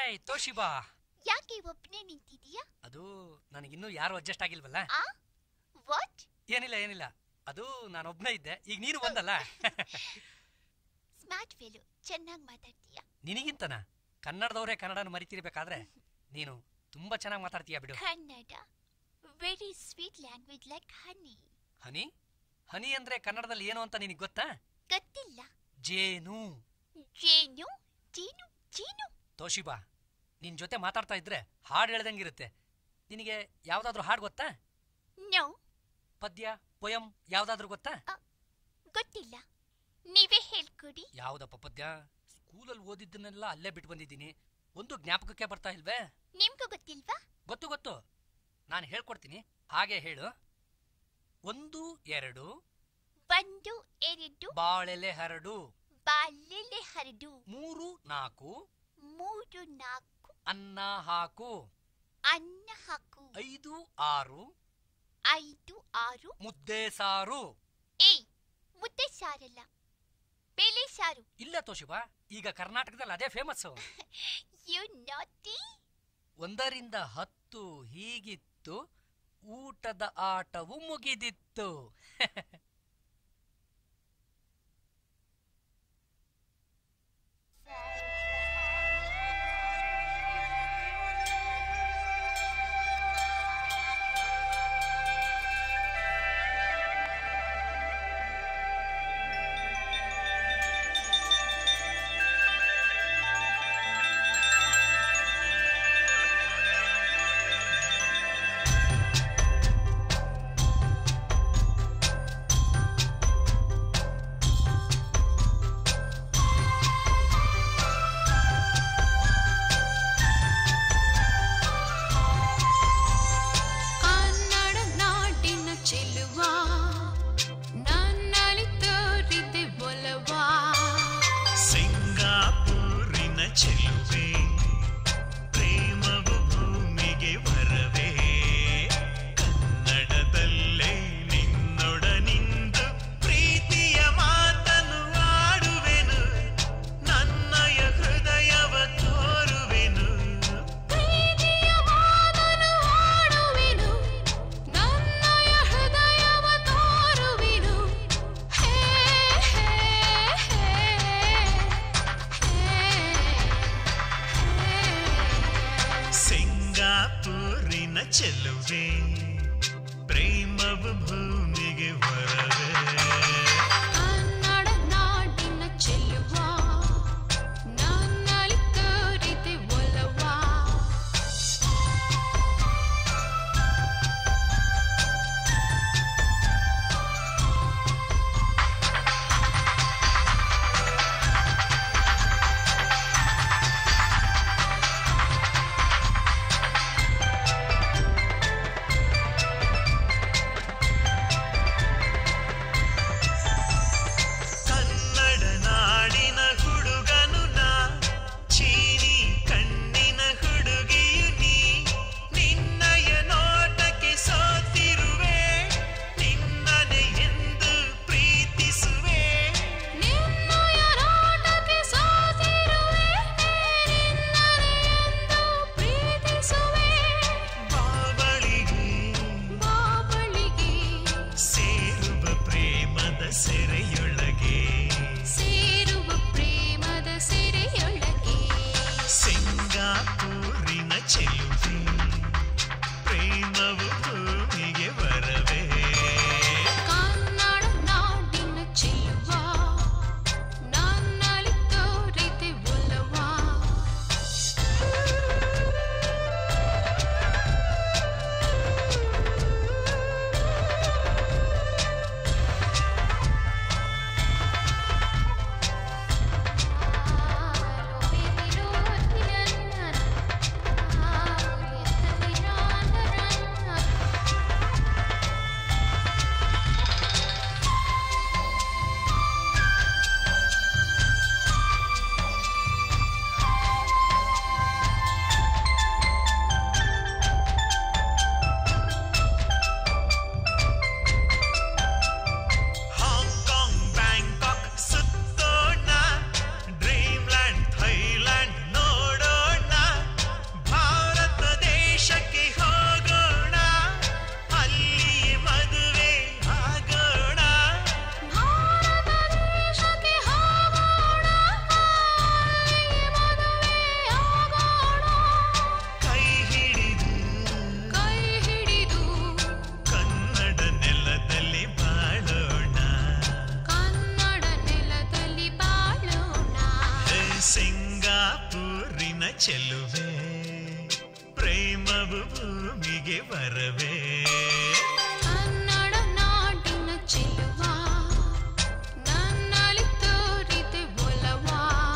Hi ತೋಶಿಬಾ ಯಾಕೆ ಒಬ್ನೇ ನಿಂತಿದೀಯಾ ಅದು ನನಗಿನ್ನೂ ಯಾರು ಅಡ್ಜಸ್ಟ್ ಆಗಿಲ್ವಲ್ಲ ಆ ವಾಟ್ ಏನಿಲ್ಲ ಏನಿಲ್ಲ ಅದು ನಾನೊಬ್ನೇ ಇದ್ದೆ ಈಗ ನೀನು ಬಂದಲ್ಲ ಸ್ಮಾರ್ಟ್ ಫೇಲು ಚೆನ್ನಾಗಿ ಮಾತಾಡ್ತೀಯಾ ನಿನಗಿಂತನ ಕನ್ನಡದವರೇ ಕನ್ನಡನ ಮರಿತಿರ್ಬೇಕಾದ್ರೆ ನೀನು ತುಂಬಾ ಚೆನ್ನಾಗಿ ಮಾತಾಡ್ತೀಯ ಬಿಡು Kannada very sweet language like honey honey honey ಅಂದ್ರೆ ಕನ್ನಡದಲ್ಲಿ ಏನು ಅಂತ ನಿನಗೆ ಗೊತ್ತಾ ಗೊತ್ತಿಲ್ಲ ಜೇನು ಜೇನು ಜೀನು ಜೀನು ತೋಶಿಬಾ ನಿನ್ ಜೊತೆ ಮಾತಾಡ್ತಾ ಇದ್ರೆ ಹಾಡು ಹೇಳ್ದಂಗಿರುತ್ತೆ ನಿನಗೆ ಯಾವ್ದಾದ್ರೂ ಹಾಡು ಗೊತ್ತಾ ನೋ ಪದ್ಯ ಪೊಯಂ ಯಾವ್ದಾದ್ರೂ ಗೊತ್ತಾ ಗೊತ್ತಿಲ್ಲ ನೀವೇ ಹೇಳ್ಕೊಡಿ ಯಾವ್ದಪ್ಪ ಪದ್ಯ ಸ್ಕೂಲಲ್ಲಿ ಓದಿದ್ದನ್ನೆಲ್ಲ ಅಲ್ಲೇ ಬಿಟ್ಟು ಬಂದಿದ್ದೀನಿ ಒಂದು ಜ್ಞಾಪಕಕ್ಕೆ ಬರ್ತಾ ಇಲ್ವೇ ನಿಮ್ಗೂ ಗೊತ್ತಿಲ್ವಾ ಗೊತ್ತು ಗೊತ್ತು ನಾನು ಹೇಳ್ಕೊಡ್ತೀನಿ ಹಾಗೆ ಹೇಳು ಒಂದು ಎರಡು ಒಂದು ಎರಡು ಬಾಳೆಲೆ ಹರಡು ಬಾಲೆಲೆ ಹರಿದು ಮೂರು ನಾಲ್ಕು ಮೂರು ನಾಲ್ಕು ಅನ್ನ ಹಾಕು ಅನ್ನ ಹಾಕು ಐದು ಆರು ಐದು ಆರು ಮುದ್ದೆ ಸಾರು ಏಯ್ ಮುದ್ದೆ ಸಾರಲ್ಲ ಬೇಳೆ ಸಾರು ಇಲ್ಲ ತೋಶಿಬಾ ಈಗ ಕರ್ನಾಟಕದಲ್ಲಿ ಅದೇ ಫೇಮಸ್ ಯು ನಾಟಿ ಒಂದರಿಂದ ಹತ್ತು ಹೀಗಿತ್ತು ಊಟದ ಆಟವು ಮುಗಿದಿತ್ತು ಕನ್ನಡ ನಾಡಿನ ಚೆಲುವ ನನ್ನಲ್ಲಿ ತೋರಿದೆ ಒಲವ ಸಿಂಗಾಪೂರಿನ ಚೆಲುವೆ ಪ್ರೇಮವು ಭೂಮಿಗೆ ವರವೇ ಕನ್ನಡದಲ್ಲೇ ನಿನ್ನೊಡನಿಂದು ಪ್ರೀತಿಯ ಮಾತನ್ನು ಆಡುವೆನು ನನ್ನಯ ಹೃದಯವ ತೋರುವೆನು ಪ್ರೀತಿಯ ಮಾತನು ಆಡುವೆನು ನನ್ನಯ ಹೃದಯವ ತೋರುವೆನು ಹೇ ಹೇ ಹೇ ಸಿಂಗಾಪೂರಿನ ಚೆಲುವೆ ಪ್ರೇಮವು ಭೂಮಿಗೆ ವರವೇ ಕನ್ನಡ ನಾಡಿನ ಚೆಲುವ ನನ್ನಲ್ಲಿ ತೋರಿದೆ ಒಲವ ಕನ್ನಡ ನಾಡಿನ ಹುಡುಗನು ನಾ ಚೀನಿ ಕಣ್ಣಿನ ಹುಡುಗಿಯು ನೀ ನಿನ್ನಯ ನೋಟಕ್ಕೆ ಸೋತಿರುವೆ ನಿನ್ನನೆ ಎಂದು ಪ್ರೀತಿಸುವೆ ನಿನ್ನಯ ನೋಟಕ್ಕೆ ಸೋತಿರುವೆ ನಿನ್ನನೆ ಎಂದು ಪ್ರೀತಿಸುವೆ ಬಾಬಳಿಗೆ ಬಾಬಳಿಗೆ ಸೇರುವ ಪ್ರೇಮದ ಸೆರೆಯೊಳಗೆ ಸೇರುವ ಪ್ರೇಮದ ಸೆರೆಯೊಳಗೆ ಸಿಂಗಾಪೂರಿನ ಚೆಲುವೆ ಪ್ರೇಮವು ಭೂಮಿಗೆ ಬರವೇ ಕನ್ನಡ ನಾಡಿನ ಚೆಲುವ ನನ್ನಲ್ಲಿ ತೋರಿದೆ ಒಲವ ಪ್ರೇಮವು ಭೂಮಿಗೆ ಬರವೇ ಕನ್ನಡ ನಾಡಿನ ಚೆಲುವ ನನ್ನಲ್ಲಿ ತೋರಿದೆ ಒಲವ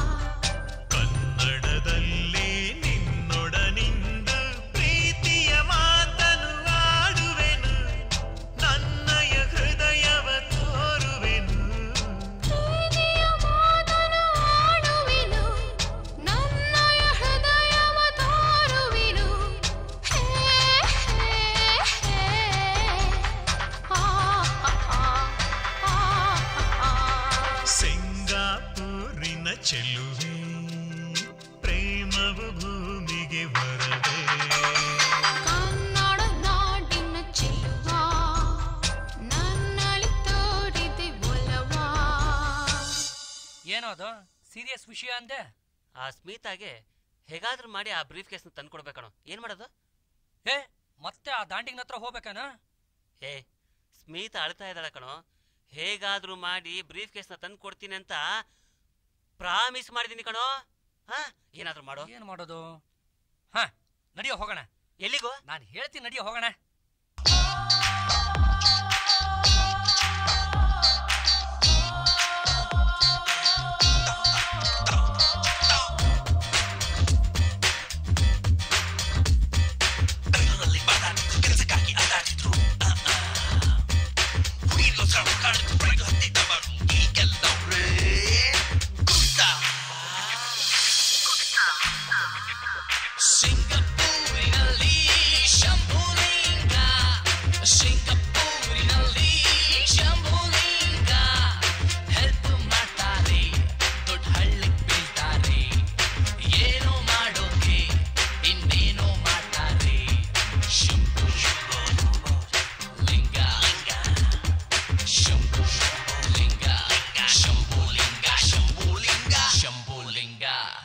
ಕನ್ನಡದಲ್ಲಿ ನಿನ್ನೊಡನಿಂದು ಪ್ರೀತಿಯ ಮಾತನು ಆಡುವೆನು ನನ್ನಯ ಹೃದಯವ ತೋರುವೆನು ಪ್ರೀತಿಯ ಮಾತನು ಆಡುವೆನು ನನ್ನಯ ಹೃದಯವ ತೋರುವೆನು ಹೇ ಹೇ ಹೇ ಆ ಆ ಆ ಆ ಸಿಂಗಾಪೂರಿನ ಚೆಲುವೆ ಪ್ರೇಮವು ಭೂಮಿಗೆ ಬರವೇ ಕನ್ನಡ ನಾಡಿನ ಚೆಲುವ ನನ್ನಲ್ಲಿ ತೋರಿದೆ ಒಲವ ಏನೋ ಅದು ಸೀರಿಯಸ್ ವಿಷಯ ಅಂದೆ ಆ ಸ್ಮಿತಾಗೆ ಹೇಗಾದ್ರೂ ಮಾಡಿ ಆ ಬ್ರೀಫ್ ಕೇಸ್ನ ತಂದ್ಕೊಡ್ಬೇಕಣೋ ಏನ್ ಮಾಡೋದು ಏ ಮತ್ತೆ ಆ ದಾಂಡಿಗ್ನ ಹತ್ರ ಹೋಗ್ಬೇಕಾನ ಏ ಸ್ಮಿತಾ ಅಳ್ತಾ ಇದ್ದಾಳೆ ಕಣೋ ಹೇಗಾದ್ರೂ ಮಾಡಿ ಬ್ರೀಫ್ ಕೇಸ್ನ ತಂದು ಕೊಡ್ತೀನಿ ಅಂತ ಪ್ರಾಮಿಸ್ ಮಾಡಿದೀನಿ ಕಣೋ ಹಾ ಏನಾದ್ರೂ ಮಾಡೋ ಏನ್ ಮಾಡೋದು ಹಾ ನಡಿಯೋ ಹೋಗೋಣ ಎಲ್ಲಿಗೋ ನಾನು ಹೇಳ್ತೀನಿ ನಡಿಯೋ ಹೋಗೋಣ ಸಿಂಗಪೂರಿನಲ್ಲಿ ಶಂಭುಲಿಂಗ ಸಿಂಗಪೂರಿನಲ್ಲಿ ಶಂಭುಲಿಂಗ ಹೆಲ್ಪ್ ಮಾಡ್ತಾರೆ ದೊಡ್ಡ ಹಳ್ಳಿಗೆ ಬೀಳ್ತಾರೆ ಏನೋ ಮಾಡೋಕೆ ಇನ್ನೇನೋ ಮಾಡ್ತಾರೆ ಶಂಭು ಲಿಂಗ ಶಂಭು ಲಿಂಗ ಶಂಭುಲಿಂಗ ಶಂಭುಲಿಂಗ ಶಂಭುಲಿಂಗ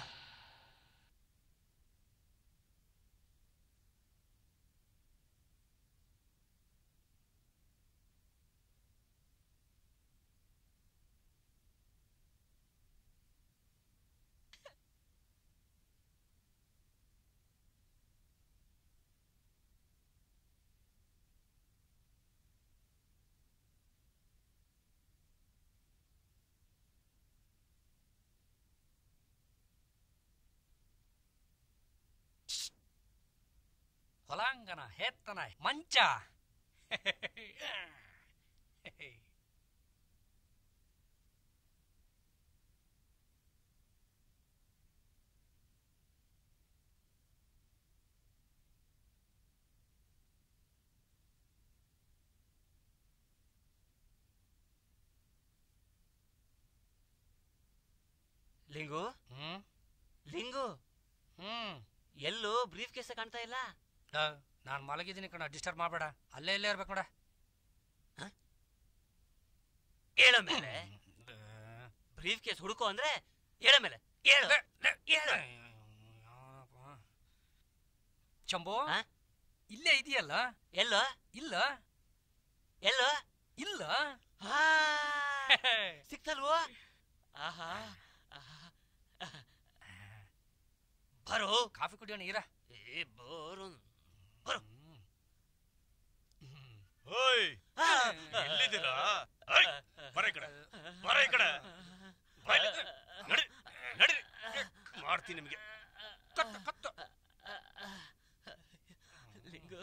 ಹೊಲಾಂಗನ ಹೇತ್ತನ ಮಂಚ ಲಿಂಗು ಹ್ಮ್ ಲಿಂಗು ಹ್ಮ್ ಎಲ್ಲೂ ಬ್ರೀಫ್ ಕೇಸ ಕಾಣ್ತಾ ಇಲ್ಲ ನಾನು ಮಲಗಿದ್ದೀನಿ ಕಣ ಡಿಸ್ಟರ್ಬ್ ಮಾಡಬೇಡ ಅಲ್ಲೇ ಇಲ್ಲೇ ಇರ್ಬೇಕು ನೋಡ ಹೇಳೋ ಮೇಲೆ ಬ್ರೀಫ್ ಕೇಸ್ ಹುಡುಕೋ ಅಂದ್ರೆ ಹೇಳೋ ಮೇಲೆ ಹೇಳು ಹೇಳು ಚಂಬು ಆ? ಇಲ್ಲೇ ಇದೆಯಲ್ಲ ಎಲ್ಲೋ ಇಲ್ಲ ಎಲ್ಲೋ ಇಲ್ಲ ಆ, ಸಿಕ್ತಲ್ವೋ ಆಹಾ ಆಹಾ. ಬರೋ ಕಾಫಿ ಕುಡಿಯೋಣ ಇರ ಏ ಬೋರು ಓಯ್ ಎಲ್ಲಿದ್ದೀರಾ ಓಯ್, ಬರ ಈ ಕಡೆ ಬರ ಈ ಕಡೆ ಬಾ ಇಲ್ಲಿ. ನಡಿ ನಡಿ ಮಾಡ್ತೀನಿ ನಿಮಗೆ ಕತ್ತು ಕತ್ತು ಲಿಂಗು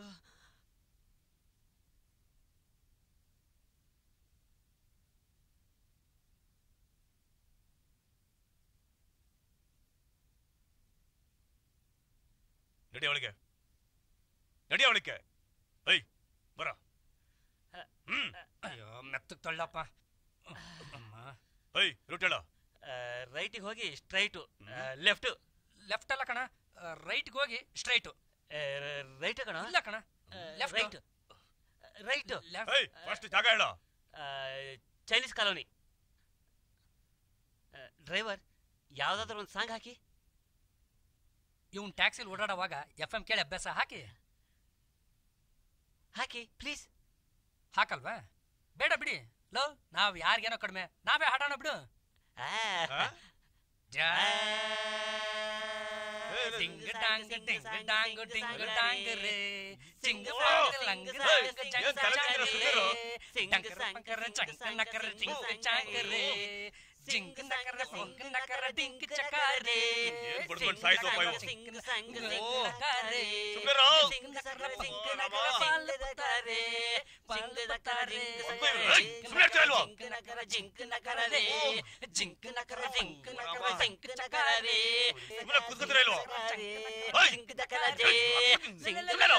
ನಡಿ ಅವಳಿಗೆ ನಡಿ ಅವಳಿಗೆ ಐ ಬರ ಹ್ಮ್ ಅಯ್ಯೋ ಮೆತ್ತಗ್ ತಳ್ಳಪ್ಪ ಅಮ್ಮ ಐ ರೂಟ್ ಹೇಳ ರೈಟಿಗೆ ಹೋಗಿ ಸ್ಟ್ರೈಟು ಲೆಫ್ಟು ಲೆಫ್ಟ್ ಅಲ್ಲ ಕಣ ರೈಟ್ಗೆ ಹೋಗಿ ಸ್ಟ್ರೈಟು ರೈಟ್ ಕಣ ಇಲ್ಲ ಕಣ left right right left I first ಜಾಗ ಹೇಳ ಚೈನೀಸ್ ಕಾಲೋನಿ ಡ್ರೈವರ್ ಯಾವ್ದಾದ್ರು ಒಂದು ಸಾಂಗ್ ಹಾಕಿ ಇವ್ನ್ ಟ್ಯಾಕ್ಸಿಲಿ ಓಡಾಡುವಾಗ ಎಫ್ ಎಂ ಕೇಳಿ ಅಭ್ಯಾಸ ಹಾಕಿ ಹಾಕಿ ಪ್ಲೀಸ್ ಹಾಕಲ್ವಾ ಬೇಡ ಬಿಡಿ ಲವ್ ನಾವ್ ಯಾರಿಗೇನೋ ಕಡಿಮೆ ನಾವೇ ಹಾಡೋಣ ಬಿಡು ಜೈ ಟಿಂಗ್ ಟಾಂಗ್ ಟಿಂಗ್ ಟಾಂಗ್ ಟಿಂಗ್ ಟಾಂಗ್ ರೇ ಚಿಂಗ್ ಓ! ಫಾಂಗ್ ಲಂಗ್ ಸಾಂಗ್ ಏನ್ ಚಂಗ್ ತಲೆ ಚಾಂಗ್ ತಿಂದಿರೋ ರೇ ಸುಮ್ನಿರು? ಟಂಕರ ಪಂಕರ ಚಂಗ್ ನಕರ ಟಿಂಗ್ ಚಾಂಗ್ ರೇ ಚಿಂಗ್ ನಕರ ಪಂಕ್ ನಕರ ಟಿಂಗ್ ಚಕಾರೆ ಏನ್ ಬಡ್ಕೊಂಡ್ ಸಾಯ್ತೋಪ್ಪ ಇವು? ಓ, ಕಾರೆ. ಸುಮ್ನಿರು? ಸಿಂಗ್ ಸಕರ ಸಿಂಗ್ ಓ, ನಕರ ರಾಮ. ಪಾಲ್ ಬತ್ತಾರೆ ಪಾಲ್ ಬತ್ತಾರೆ ಅಬ್ಬಾ, ಏಯ್, ಸುಮ್ನೆ ಇರ್ತೀಯ ಇಲ್ವೋ? ಜಿಂಕ್ ನಕರ ಜಿಂಕ್ ನಕರ ರೇ ಜಿಂಕ್ ನಕರ ಜಿಂಕ್ ನಕರ ರಾಮ. ಜಿಂಕ್ ಚಕಾರ ರೇ ಸುಮ್ನೆ ಕೂತ್ಕೊತೀರಾ ಇಲ್ವೋ? ಓಯ್! ಜಿಂಕ್ ಚಕಾರ ರೇ Singh ಸುಮ್ನಿರು?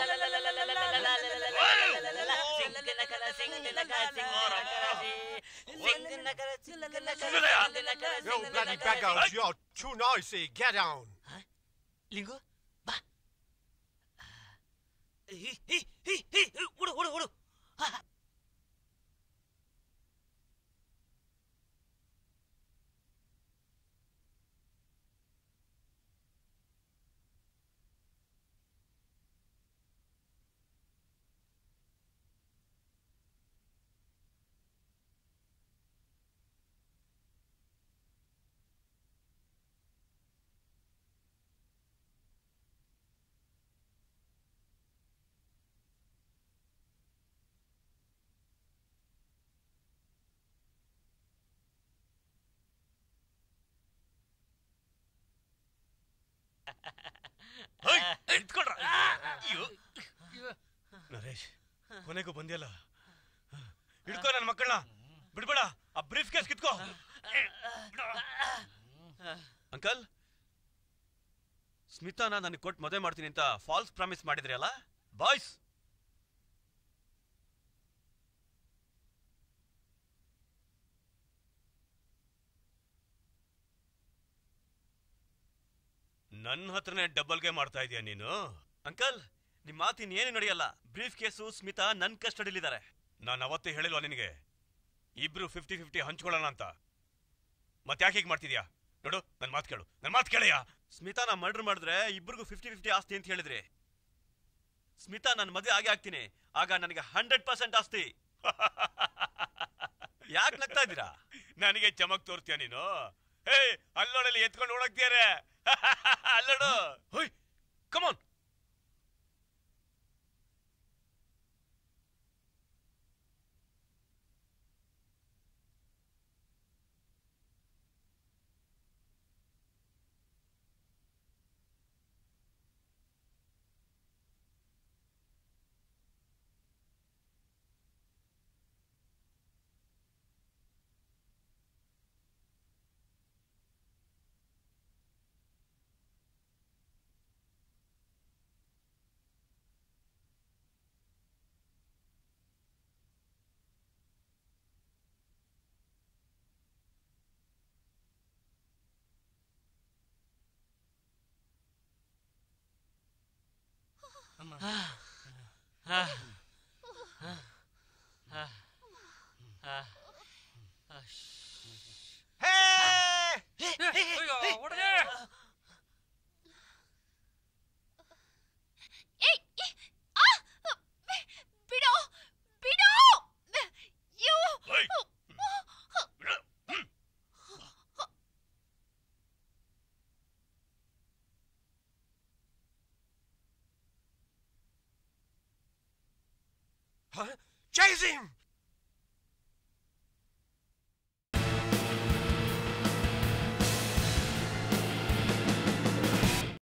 Yo, bloody bagos, you're too noisy. Get down. ಲಿಂಗು ಬಾ ಹಿ, ಹಿ, ಹಿ, ಹಿ, ಹಿ, ಹುಡು ಹುಡು ಹುಡು ಹಾ, ಹಾ. ಹೇಯ್, ನಿಂತ್ಕೊಳ್ರ. ಅಯ್ಯೋ. ನರೇಶ್ ಕೊನೆಗೂ ಬಂದ್ಯಲ್ಲ ಹಿಡ್ಕೋ ನನ್ನ ಮಕ್ಕಳನ್ನ ಬಿಡ್ಬೇಡ ಆ ಬ್ರೀಫ್ ಕೇಸ್ ಕಿತ್ಕೋ ಅಂಕಲ್ ಸ್ಮಿತಾನ ನನಗೆ ಕೊಟ್ಟು ಮದುವೆ ಮಾಡ್ತೀನಿ ಅಂತ ಫಾಲ್ಸ್ ಪ್ರಾಮಿಸ್ ಮಾಡಿದ್ರಿ ಅಲ್ಲ ಬಾಯ್ಸ್ ನನ್ನ ಹತ್ರನೇ ಡಬಲ್ಗೆ ಮಾಡ್ತಾ ಇದೀಯ ನೀನು ಅಂಕಲ್ ನಿಮ್ ಮಾತಿನ ಏನು ನಡೆಯಲ್ಲ ಬ್ರೀಫ್ ಕೇಸು ಸ್ಮಿತಾ ನನ್ನ ಕಸ್ಟಡಿಲಿದ್ದಾರೆ ನಾನು ಅವತ್ತೇ ಹೇಳಿಲ್ವಾ ನಿನಗೆ ಇಬ್ರು ಫಿಫ್ಟಿ ಫಿಫ್ಟಿ ಹಂಚ್ಕೊಳ್ಳೋಣ ಅಂತ ಮತ್ತೆ ಯಾಕೆ ಹೀಗೆ ಮಾಡ್ತಿದ್ಯಾ ನೋಡು ನನ್ನ ಮಾತು ಕೇಳು ನನ್ನ ಮಾತು ಕೇಳಯ್ಯ ಸ್ಮಿತಾನ ಮರ್ಡರ್ ಮಾಡಿದ್ರೆ ಇಬ್ರಿಗೂ ಫಿಫ್ಟಿ ಫಿಫ್ಟಿ ಆಸ್ತಿ ಅಂತ ಹೇಳಿದ್ರಿ ಸ್ಮಿತಾ ನನ್ನ ಮದುವೆ ಆಗಿ ಆಗ್ತೀನಿ ಆಗ ನನಗೆ ಹಂಡ್ರೆಡ್ ಪರ್ಸೆಂಟ್ ಆಸ್ತಿ ಯಾಕೆ ನಗ್ತಾ ಇದ್ದೀರಾ ನನಗೆ ಚಮಕ್ ತೋರ್ತೀಯ ನೀನು ಹೇ ಅಲ್ಲೋಡಲ್ಲಿ ಎತ್ಕೊಂಡು ಓಡಕ್ತಿಯಾರೆ ಅಲ್ಲೋಡು ಹೋಯ್ ಕಮಾನ್ ಅಮ್ಮ ಹಾ, ಹಾ, ಹಾ, ಹಾ, ಹಾ, ಹಾ, ಶ್ಶ್. Hey! ಹೇ, ಹೇ, ಹೇ, ಅಯ್ಯೋ ಹೇ. ಹುಡುಗ ಏಯ್ ಏ, ಆ! ಬಿಡೋ ಬಿಡೋ ಯು ಹೋಯ್ ಬಿಡು. ಹ್ಮ್. Huh? Chase him!